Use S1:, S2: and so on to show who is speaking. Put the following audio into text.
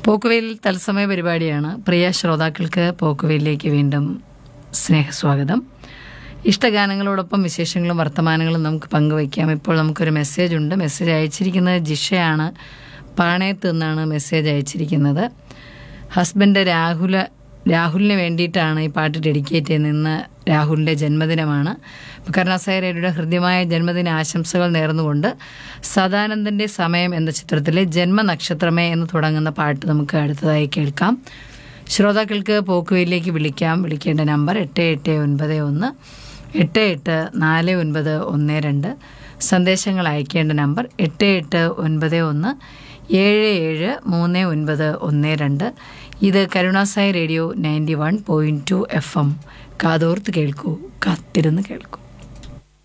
S1: പോക്കുവെയിൽ തത്സമയ പരിപാടിയാണ് പ്രിയ ശ്രോതാക്കൾക്ക് പോക്കുവെയിലേക്ക് വീണ്ടും സ്നേഹസ്വാഗതം ഇഷ്ടഗാനങ്ങളോടൊപ്പം വിശേഷങ്ങളും വർത്തമാനങ്ങളും നമുക്ക് പങ്കുവയ്ക്കാം ഇപ്പോൾ നമുക്കൊരു മെസ്സേജ് ഉണ്ട് മെസ്സേജ് അയച്ചിരിക്കുന്നത് ജിഷയാണ് പാണയത്ത് നിന്നാണ് മെസ്സേജ് അയച്ചിരിക്കുന്നത് ഹസ്ബൻഡ് രാഹുല രാഹുലിന് വേണ്ടിയിട്ടാണ് ഈ പാട്ട് ഡെഡിക്കേറ്റ് ചെയ്യുന്നത് ഇന്ന് രാഹുലിൻ്റെ ജന്മദിനമാണ് കരുണാസായരയുടെ ഹൃദ്യമായ ജന്മദിന ആശംസകൾ നേർന്നുകൊണ്ട് സദാനന്ദൻ്റെ സമയം എന്ന ചിത്രത്തിലെ ജന്മനക്ഷത്രമേ എന്ന് തുടങ്ങുന്ന പാട്ട് നമുക്ക് അടുത്തതായി കേൾക്കാം ശ്രോതാക്കൾക്ക് പോക്കുവയിലേക്ക് വിളിക്കാം വിളിക്കേണ്ട നമ്പർ എട്ട് എട്ട് ഒൻപത് ഒന്ന് എട്ട് എട്ട് നാല് ഒൻപത് ഒന്ന് രണ്ട് സന്ദേശങ്ങൾ അയക്കേണ്ട നമ്പർ എട്ട് എട്ട് ഒൻപത് ഒന്ന് ഏഴ് ഏഴ് മൂന്ന് ഒൻപത് ഒന്ന് രണ്ട് ഇത് Karunasai radio ninety one point two F M കാതോർത്ത് കേൾക്കൂ കാത്തിരുന്ന് കേൾക്കൂ